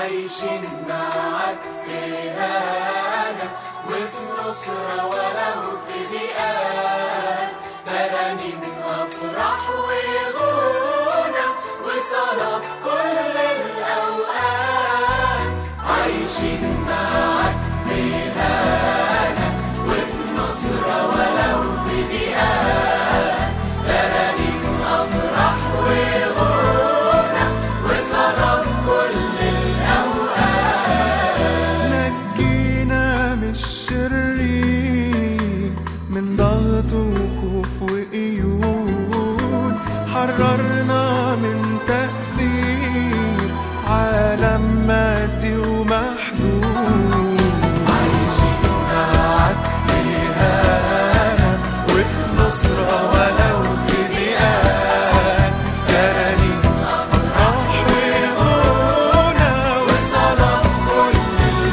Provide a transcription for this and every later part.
عايشين معاك في هنا وفي نصرة ولو في ضيقات ترانيم أفراح وغنى وصلاة في كل الأوقات عايشين معاك في هنا وفي نصرة ولو في ضيقات ترانيم أفراح وغنى وصلاة في كل الأوقات نجينا من الشرير من ضغط وخوف وقيود حررنا من تأثير عالم مادي ومحدود عايشين معاك في هنا وفي نصرة ولو في ضيقات ترانيم أفراح وغنى وصلاة في كل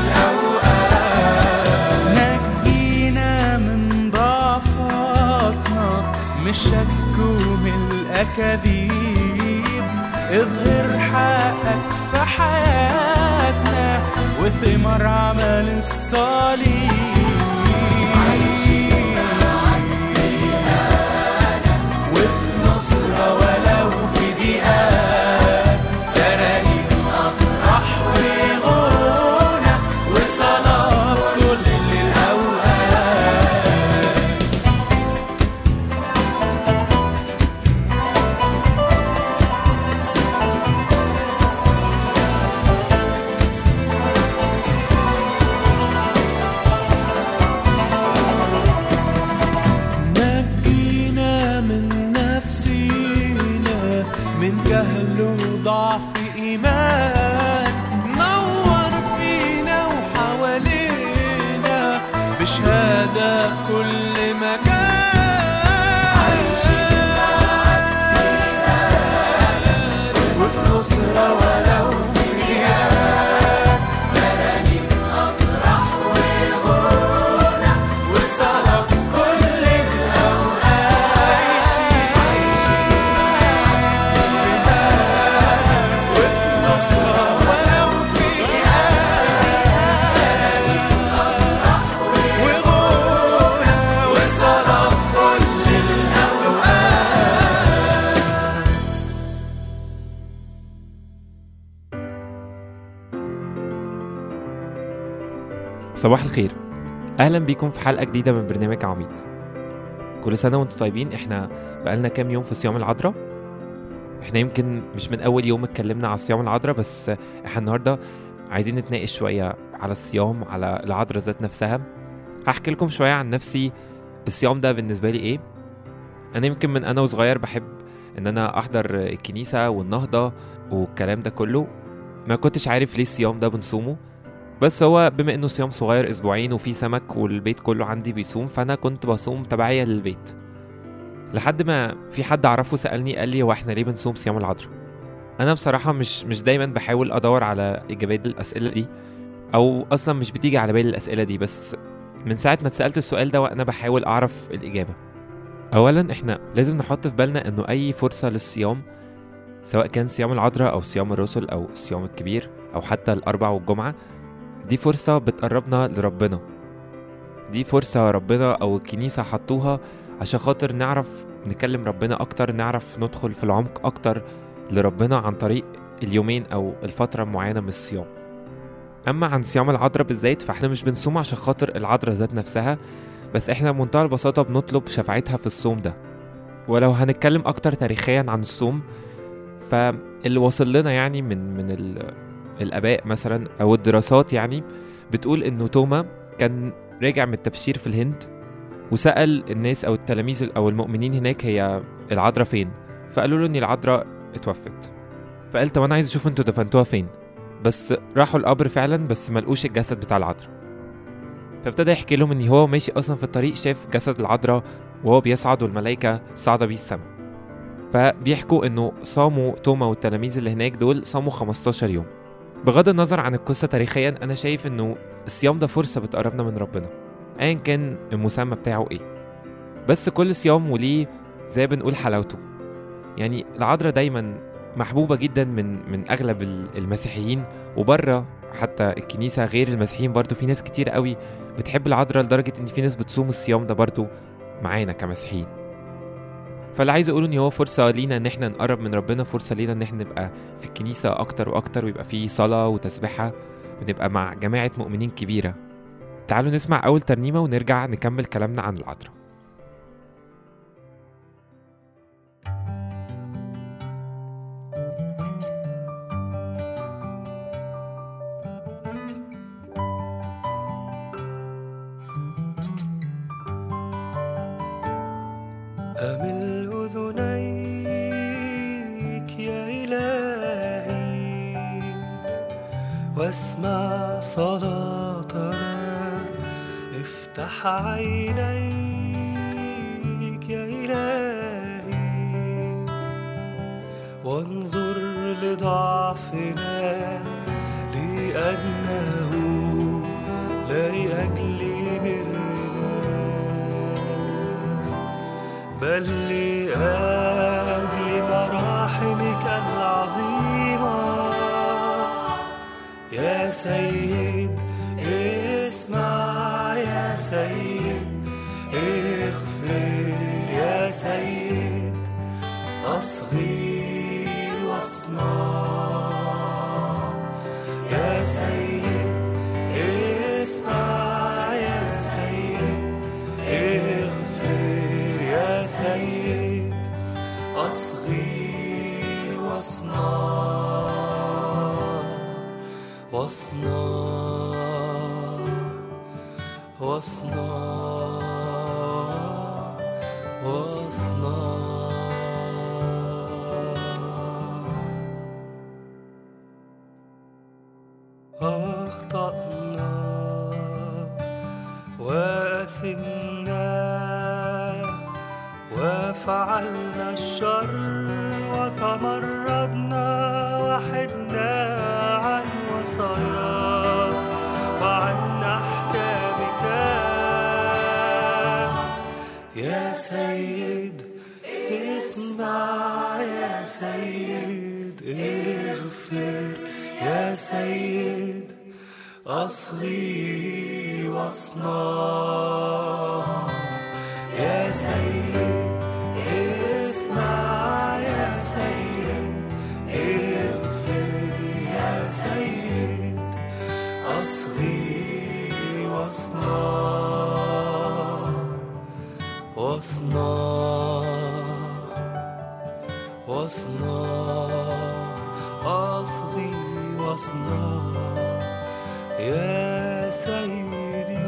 نجينا من ضعفاتنا من الشك ومن الأكاذيب اظهر حقك في حياتنا وثمر عمل الصليب وفي نصرة ولو في ضيقات ترانيم أفراح وغنى وصلاة كل الأوقات نجينا من نفسينا من جهل وضعف إيمان نور فينا وحوالينا بشهادة في كل مكان وفي نصرة ولو في ضيقات ترانيم أفراح وغنى وصلاة في كل الأوقات وفي نصرة ولو في ضيقات وغنى وصلاة في كل الأوقات صباح الخير اهلا بيكم في حلقه جديده من برنامج عميد كل سنه وانتم طيبين احنا بقالنا كام يوم في صيام العذراء احنا يمكن مش من اول يوم اتكلمنا على صيام العذراء بس احنا النهارده عايزين نتناقش شويه على الصيام على العذراء ذات نفسها هحكي لكم شويه عن نفسي الصيام ده بالنسبه لي ايه انا يمكن من انا وصغير بحب ان انا احضر الكنيسه والنهضه والكلام ده كله ما كنتش عارف ليه الصيام ده بنصومه بس هو بما انه صيام صغير اسبوعين وفي سمك والبيت كله عندي بيصوم فانا كنت بصوم تبعية للبيت لحد ما في حد اعرفه سالني قال لي هو احنا ليه بنصوم صيام العذراء انا بصراحه مش مش دايما بحاول ادور على اجابات الاسئله دي او اصلا مش بتيجي على بالي الاسئله دي بس من ساعه ما اتسالت السؤال ده وانا بحاول اعرف الاجابه اولا احنا لازم نحط في بالنا انه اي فرصه للصيام سواء كان صيام العذراء او صيام الرسل او الصيام الكبير او حتى الاربع والجمعه دي فرصة بتقربنا لربنا دي فرصة ربنا أو الكنيسة حطوها عشان خاطر نعرف نكلم ربنا أكتر نعرف ندخل في العمق أكتر لربنا عن طريق اليومين أو الفترة المعينة من الصيام أما عن صيام العذراء بالذات فإحنا مش بنصوم عشان خاطر العذراء ذات نفسها بس إحنا بمنتهى البساطة بنطلب شفاعتها في الصوم ده ولو هنتكلم أكتر تاريخيا عن الصوم فاللي وصل لنا يعني من من ال الآباء مثلا أو الدراسات يعني بتقول إنه توما كان راجع من التبشير في الهند وسأل الناس أو التلاميذ أو المؤمنين هناك هي العذراء فين فقالوا له إن العذراء اتوفت فقال طب أنا عايز أشوف أنتوا دفنتوها فين بس راحوا القبر فعلا بس ملقوش الجسد بتاع العذراء فابتدى يحكي لهم إن هو ماشي أصلا في الطريق شاف جسد العذراء وهو بيصعد والملائكة صاعدة بيه السما فبيحكوا إنه صاموا توما والتلاميذ اللي هناك دول صاموا 15 يوم بغض النظر عن القصة تاريخيا أنا شايف إنه الصيام ده فرصة بتقربنا من ربنا أيا كان المسمى بتاعه إيه بس كل صيام وليه زي بنقول حلاوته يعني العذراء دايما محبوبة جدا من من أغلب ال- المسيحيين وبره حتى الكنيسة غير المسيحيين برضو في ناس كتير قوي بتحب العذراء لدرجة إن في ناس بتصوم الصيام ده برضو معانا كمسيحيين فاللي عايز اقوله ان هو فرصه لينا ان احنا نقرب من ربنا فرصه لينا ان احنا نبقى في الكنيسه اكتر واكتر ويبقى في صلاه وتسبيحه ونبقى مع جماعه مؤمنين كبيره تعالوا نسمع اول ترنيمه ونرجع نكمل كلامنا عن العذراء أمل أذنيك يا إلهي واسمع صلاتنا افتح عينيك يا إلهي وانظر لضعفنا لأنه لا لأجل برنا بل لأجل مراحمك العظيمة يا سيد اسمع يا سيد اغفر يا سيد أصغي واصنع يا سيد اسمع يا سيد اغفر يا سيد أصغي واصنع واصنع واصنع واصنع أخطأنا وأثمنا وفعلنا الشر وتمردنا وحدنا عن وصاياك وعن أحكامك يا سيد اسمع يا سيد اغفر يا سيد أصغي واصنع يا سيد اسمع يا سيد اغفر يا سيد أصغي واصنع واصنع واصنع أصغي واصنع يا سيدي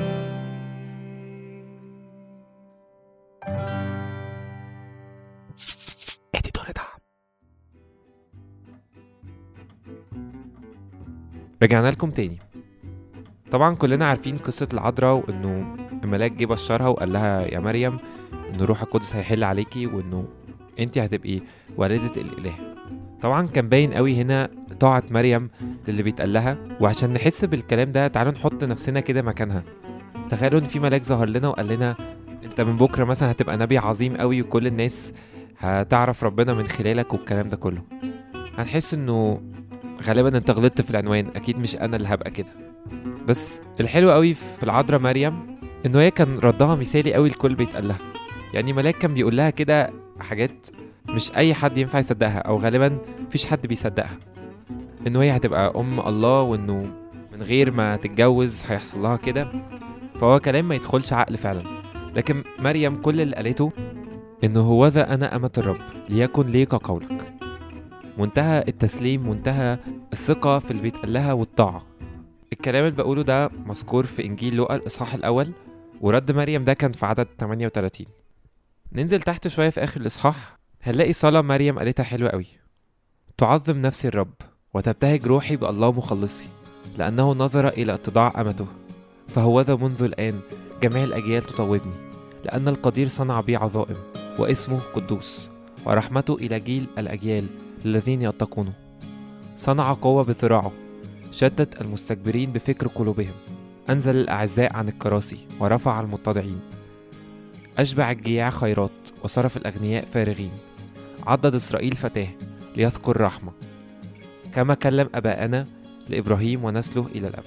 رجعنا لكم تاني طبعا كلنا عارفين قصة العذراء وانه الملاك جه بشرها وقال لها يا مريم ان روح القدس هيحل عليكي وانه انت هتبقي والدة الاله طبعا كان باين قوي هنا طاعة مريم للي بيتقال لها وعشان نحس بالكلام ده تعالوا نحط نفسنا كده مكانها تخيلوا ان في ملاك ظهر لنا وقال لنا انت من بكره مثلا هتبقى نبي عظيم قوي وكل الناس هتعرف ربنا من خلالك والكلام ده كله هنحس انه غالبا انت غلطت في العنوان اكيد مش انا اللي هبقى كده بس الحلو قوي في العذراء مريم انه هي كان ردها مثالي قوي الكل بيتقال لها يعني ملاك كان بيقول لها كده حاجات مش اي حد ينفع يصدقها او غالبا مفيش حد بيصدقها انه هي هتبقى ام الله وانه من غير ما تتجوز هيحصل لها كده فهو كلام ما يدخلش عقل فعلا لكن مريم كل اللي قالته انه هوذا انا امة الرب ليكن لي كقولك منتهى التسليم منتهى الثقة في اللي بيتقال لها والطاعة الكلام اللي بقوله ده مذكور في إنجيل لوقا الإصحاح الأول ورد مريم ده كان في عدد 38 ننزل تحت شوية في آخر الإصحاح هنلاقي صلاة مريم قالتها حلوة قوي تعظم نفسي الرب وتبتهج روحي بالله مخلصي لأنه نظر إلى اتضاع أمته فهوذا منذ الآن جميع الأجيال تطوبني لأن القدير صنع بي عظائم واسمه قدوس ورحمته إلى جيل الأجيال الذين يتقونه صنع قوة بذراعه شتت المستكبرين بفكر قلوبهم أنزل الأعزاء عن الكراسي ورفع المتضعين أشبع الجياع خيرات وصرف الأغنياء فارغين عضد إسرائيل فتاه ليذكر رحمة كما كلم أباءنا لإبراهيم ونسله إلى الأبد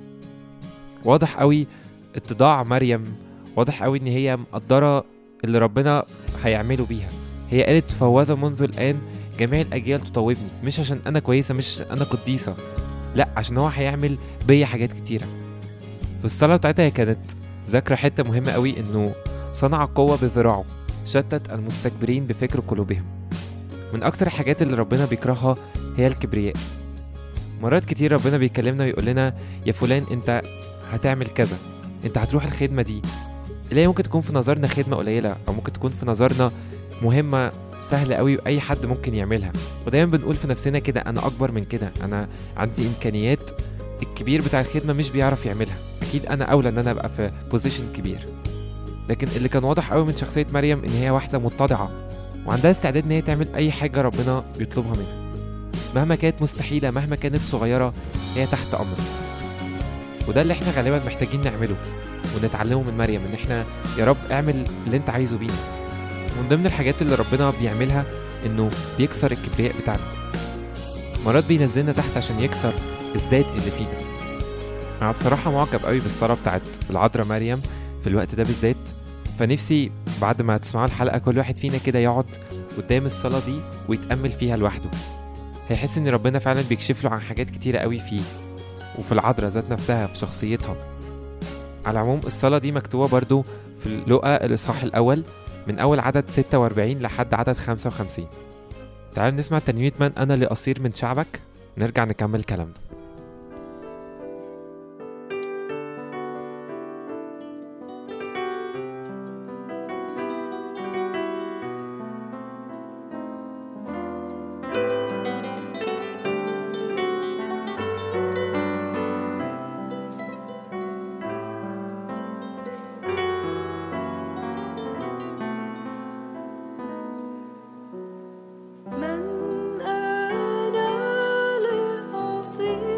واضح قوي اتضاع مريم واضح قوي ان هي مقدرة اللي ربنا هيعمله بيها هي قالت فوذا منذ الآن جميع الأجيال تطوبني مش عشان أنا كويسة مش عشان أنا قديسة لا عشان هو هيعمل بيا حاجات كتيرة في الصلاة بتاعتها هي كانت ذاكرة حتة مهمة قوي إنه صنع قوة بذراعه شتت المستكبرين بفكر قلوبهم من أكتر الحاجات اللي ربنا بيكرهها هي الكبرياء مرات كتير ربنا بيكلمنا ويقول لنا يا فلان انت هتعمل كذا انت هتروح الخدمة دي اللي هي ممكن تكون في نظرنا خدمة قليلة أو ممكن تكون في نظرنا مهمة سهلة قوي وأي حد ممكن يعملها ودايما بنقول في نفسنا كده أنا أكبر من كده أنا عندي إمكانيات الكبير بتاع الخدمة مش بيعرف يعملها أكيد أنا أولى إن أنا أبقى في بوزيشن كبير لكن اللي كان واضح قوي من شخصية مريم إن هي واحدة متضعة وعندها استعداد إن هي تعمل أي حاجة ربنا بيطلبها منها مهما كانت مستحيلة مهما كانت صغيرة هي تحت أمر وده اللي احنا غالبا محتاجين نعمله ونتعلمه من مريم ان احنا يا رب اعمل اللي انت عايزه بينا من ضمن الحاجات اللي ربنا بيعملها انه بيكسر الكبرياء بتاعنا مرات بينزلنا تحت عشان يكسر الذات اللي فينا انا بصراحة معجب قوي بالصلاة بتاعت العذراء مريم في الوقت ده بالذات فنفسي بعد ما تسمعوا الحلقة كل واحد فينا كده يقعد قدام الصلاة دي ويتأمل فيها لوحده هيحس ان ربنا فعلا بيكشف له عن حاجات كتيرة قوي فيه وفي العذراء ذات نفسها في شخصيتها على العموم الصلاة دي مكتوبة برضو في لقا الإصحاح الأول من أول عدد 46 لحد عدد 55 تعالوا نسمع ترنيمة من أنا لأصير من شعبك نرجع نكمل كلامنا من أنا لأصير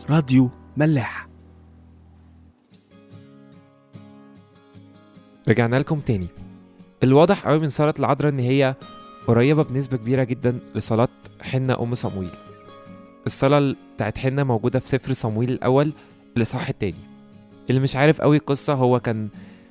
راديو ملاح رجعنا لكم تاني الواضح قوي من صلاة العذراء إن هي قريبة بنسبة كبيرة جدا لصلاة حنة أم صمويل الصلاة بتاعت حنة موجودة في سفر صمويل الأول الإصحاح التاني اللي مش عارف قوي القصة هو كان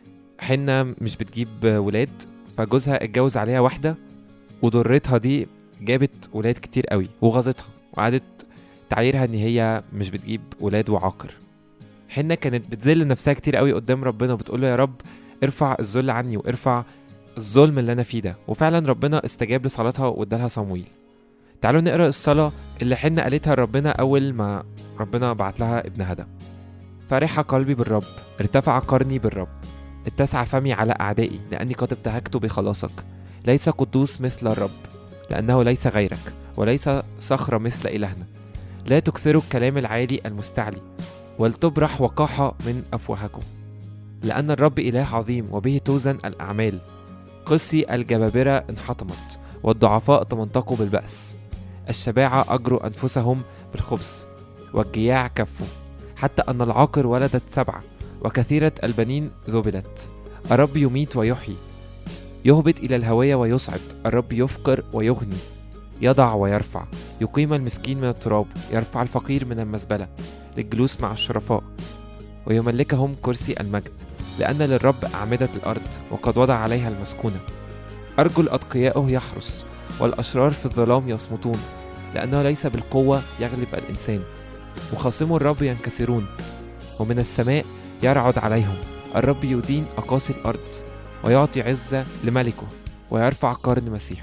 حنة مش بتجيب ولاد فجوزها اتجوز عليها واحدة وضرتها دي جابت ولاد كتير قوي وغاظتها وقعدت تعايرها ان هي مش بتجيب ولاد وعاقر حنة كانت بتذل نفسها كتير قوي قدام ربنا وبتقول له يا رب ارفع الذل عني وارفع الظلم اللي انا فيه ده وفعلا ربنا استجاب لصلاتها وادالها صمويل تعالوا نقرا الصلاه اللي حنة قالتها لربنا اول ما ربنا بعت لها ابنها ده فرح قلبي بالرب ارتفع قرني بالرب اتسع فمي على اعدائي لاني قد ابتهجت بخلاصك ليس قدوس مثل الرب لانه ليس غيرك وليس صخره مثل الهنا لا تكثروا الكلام العالي المستعلي ولتبرح وقاحه من افواهكم لأن الرب إله عظيم وبه توزن الأعمال قسي الجبابرة انحطمت والضعفاء تمنطقوا بالبأس الشباعة أجروا أنفسهم بالخبز والجياع كفوا حتى أن العاقر ولدت سبعة وكثيرة البنين ذبلت الرب يميت ويحيي يهبط إلى الهوية ويصعد الرب يفقر ويغني يضع ويرفع يقيم المسكين من التراب يرفع الفقير من المزبلة للجلوس مع الشرفاء ويملكهم كرسي المجد لأن للرب أعمدة الأرض وقد وضع عليها المسكونة أرجل أتقيائه يحرس والأشرار في الظلام يصمتون لأنه ليس بالقوة يغلب الإنسان مخاصمو الرب ينكسرون ومن السماء يرعد عليهم الرب يدين أقاصي الأرض ويعطي عزة لملكه ويرفع قرن مسيحه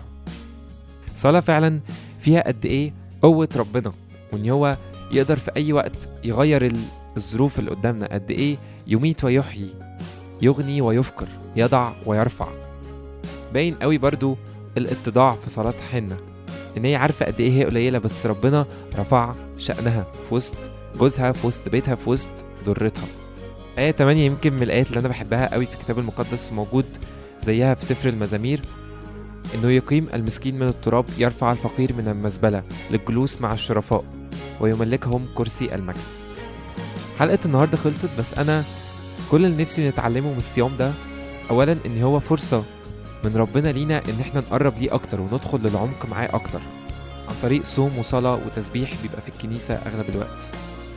صلاة فعلا فيها قد إيه قوة ربنا وإن هو يقدر في أي وقت يغير ال- الظروف اللي قدامنا قد إيه يميت ويحيي يغني ويفقر يضع ويرفع باين قوي برضو الاتضاع في صلاة حنة إن هي عارفة قد إيه هي قليلة بس ربنا رفع شأنها في وسط جوزها في وسط بيتها في وسط ضرتها آية 8 يمكن من الآيات اللي أنا بحبها قوي في الكتاب المقدس موجود زيها في سفر المزامير إنه يقيم المسكين من التراب يرفع الفقير من المزبلة للجلوس مع الشرفاء ويملكهم كرسي المجد حلقة النهاردة خلصت بس أنا كل اللي نفسي نتعلمه من الصيام ده أولا إن هو فرصة من ربنا لينا إن إحنا نقرب ليه أكتر وندخل للعمق معاه أكتر عن طريق صوم وصلاة وتسبيح بيبقى في الكنيسة أغلب الوقت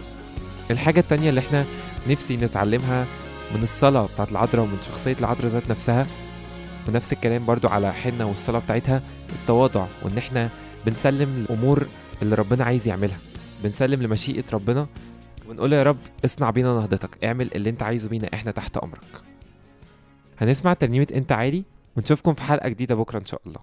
الحاجة التانية اللي إحنا نفسي نتعلمها من الصلاة بتاعت العذراء ومن شخصية العذراء ذات نفسها ونفس الكلام برضو على حنة والصلاة بتاعتها التواضع وإن إحنا بنسلم الأمور اللي ربنا عايز يعملها بنسلم لمشيئة ربنا ونقول يا رب اصنع بينا نهضتك اعمل اللي انت عايزه بينا احنا تحت امرك هنسمع ترنيمة انت عالي ونشوفكم في حلقة جديدة بكرة ان شاء الله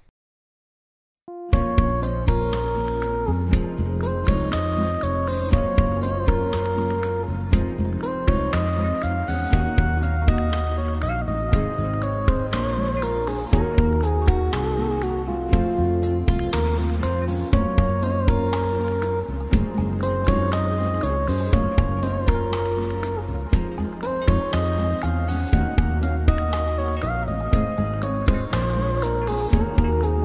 أنت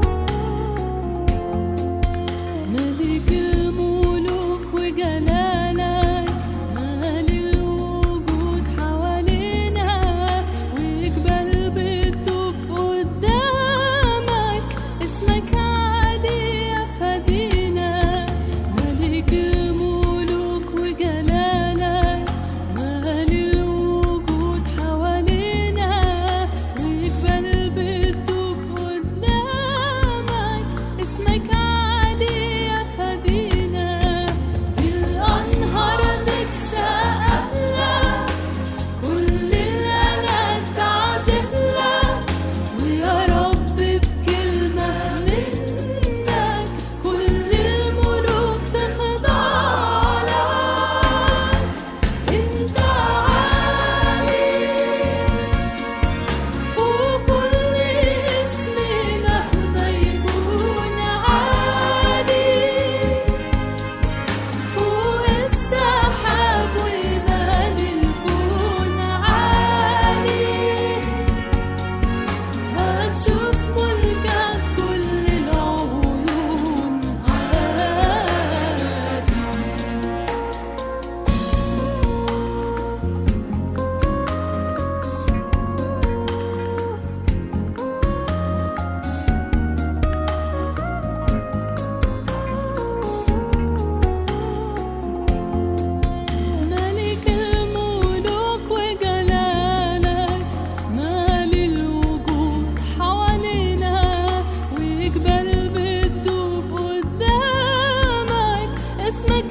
واسمك